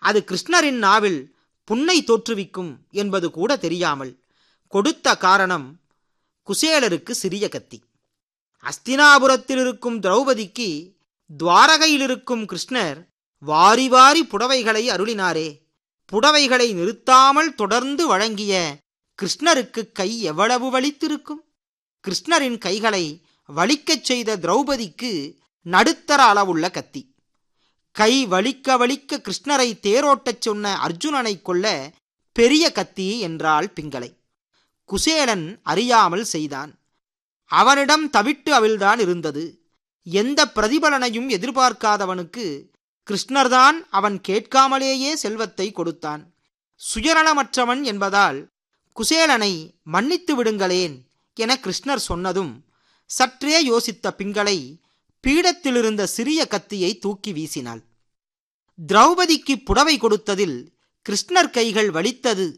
அது கிருஷ்ணரின் நாவில் புன்னை தோற்றுவிக்கும் என்பது கூட தெரியாமல் கொடுத்த காரணம் குசேலருக்கு சிறிய கத்தி அஸ்தினாபுரத்தில் இருக்கும் திரௌபதிக்கு துவாரகையில் இருக்கும் கிருஷ்ணர் வாரி வாரி புடவைகளை அருளினாரே புடவைகளை நிறுத்தாமல் தொடர்ந்து வழங்கிய கிருஷ்ணருக்கு கை எவ்வளவு வலித்திருக்கும் கிருஷ்ணரின் கைகளை வலிக்கச் செய்த திரௌபதிக்கு நடுத்தர அளவுள்ள கத்தி கை வலிக்க வலிக்க கிருஷ்ணரை தேரோட்டச் சொன்ன அர்ஜுனனை கொல்ல பெரிய கத்தி என்றாள் பிங்களை குசேலன் அறியாமல் செய்தான் அவனிடம் தவிட்டு அவிழ்தான் இருந்தது எந்த பிரதிபலனையும் எதிர்பார்க்காதவனுக்கு கிருஷ்ணர்தான் அவன் கேட்காமலேயே செல்வத்தை கொடுத்தான் சுயநலமற்றவன் என்பதால் குசேலனை மன்னித்து விடுங்களேன் என கிருஷ்ணர் சொன்னதும் சற்றே யோசித்த பிங்களை பீடத்திலிருந்த சிறிய கத்தியை தூக்கி வீசினாள் திரௌபதிக்கு புடவை கொடுத்ததில் கிருஷ்ணர் கைகள் வலித்தது